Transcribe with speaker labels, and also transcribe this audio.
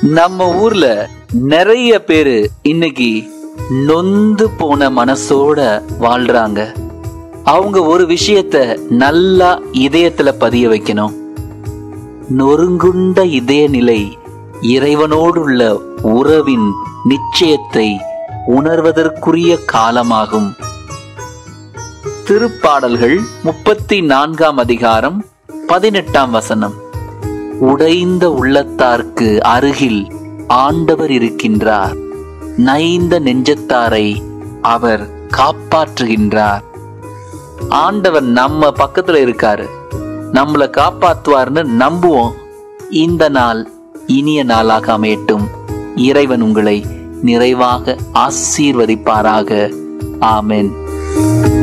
Speaker 1: நம்ம ஊர்ல நிறைய பேரு இன்னைக்கு நொந்து போன மனசோட வாழ்றாங்க அவங்க ஒரு விஷயத்த நல்லா இதயத்துல பதிய வைக்கணும் நொறுங்குண்ட இதய நிலை இறைவனோடுள்ள உறவின் நிச்சயத்தை உணர்வதற்குரிய காலமாகும் திருப்பாடல்கள் முப்பத்தி நான்காம் அதிகாரம் பதினெட்டாம் வசனம் உடைந்த உள்ளத்தார்க்கு அருகில் ஆண்டவர் இருக்கின்றார் நைந்த நெஞ்சத்தாரை அவர் காப்பாற்றுகின்றார் ஆண்டவர் நம்ம பக்கத்துல இருக்காரு நம்மள காப்பாத்துவார்னு நம்புவோம் இந்த நாள் இனிய நாளாக அமையட்டும் இறைவன் உங்களை நிறைவாக ஆசீர்வதிப்பாராக ஆமென்